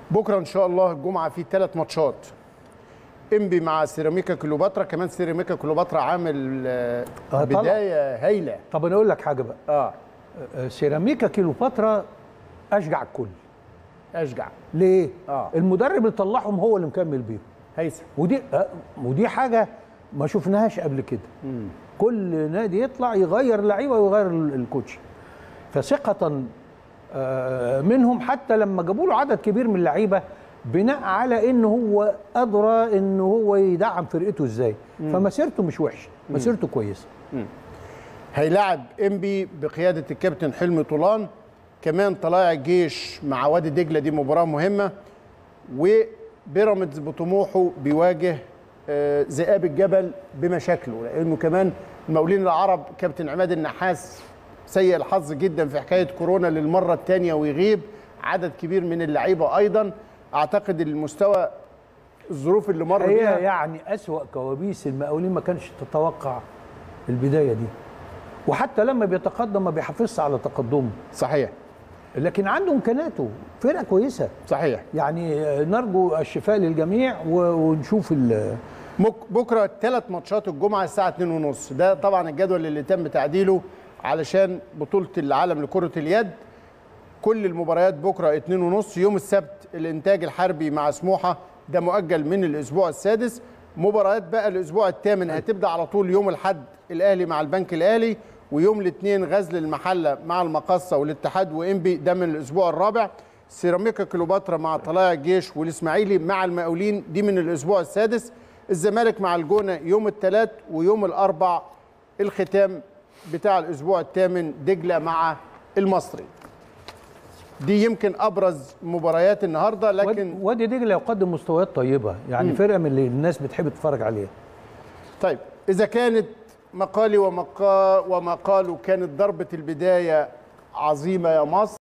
بكره ان شاء الله الجمعه في ثلاث ماتشات انبي مع سيراميكا كليوباترا كمان سيراميكا كليوباترا عامل آه، آه، طلع. بدايه هايله طب انا اقول لك حاجه بقى اه آه، سيراميكا كيلوباترا اشجع الكل اشجع ليه؟ آه. المدرب اللي طلعهم هو اللي مكمل بيهم هيثم ودي آه، ودي حاجه ما شفناهاش قبل كده كل نادي يطلع يغير لعيبه ويغير ال- الكوتش فثقه آه، منهم حتى لما جابوا له عدد كبير من اللعيبه بناء على ان هو ادرى ان هو يدعم فرقته ازاي فمسيرته مش وحشه مسيرته كويسه هيلاعب انبي بقياده الكابتن حلمي طولان كمان طلائع الجيش مع وادي دجله دي مباراه مهمه وبيراميدز بطموحه بيواجه آه، ذئاب الجبل بمشاكله لانه كمان المقاولين العرب كابتن عماد النحاس سيء الحظ جدا في حكايه كورونا للمره الثانيه ويغيب عدد كبير من اللعيبه ايضا اعتقد المستوى الظروف اللي مر هي بيها يعني أسوأ كوابيس المقاولين ما كانش تتوقع البدايه دي وحتى لما بيتقدم ما بيحافظش على تقدمه صحيح لكن عنده امكاناته فرقه كويسه صحيح يعني آه، نرجو الشفاء للجميع و- ونشوف ال- مك- بكره ثلاث ماتشات الجمعه الساعه 2:30 ده طبعا الجدول اللي تم تعديله علشان بطوله العالم لكره اليد كل المباريات بكره 2:30 يوم السبت الانتاج الحربي مع سموحه ده مؤجل من الاسبوع السادس مباريات بقى الاسبوع الثامن هتبدا على طول يوم الاحد الاهلي مع البنك الاهلي ويوم الاثنين غزل المحله مع المقصه والاتحاد وانبي ده من الاسبوع الرابع سيراميكا كليوباترا مع طلائع الجيش والاسماعيلي مع المقاولين دي من الاسبوع السادس الزمالك مع الجونه يوم الثلاث ويوم الاربع الختام بتاع الاسبوع الثامن دجله مع المصري دي يمكن ابرز مباريات النهارده لكن واد- وادي دجله يقدم مستويات طيبه يعني فرقه من اللي الناس بتحب تتفرج عليها طيب إذا كانت مقالي ومقا ومقاله كانت ضربة البداية عظيمة يا مصر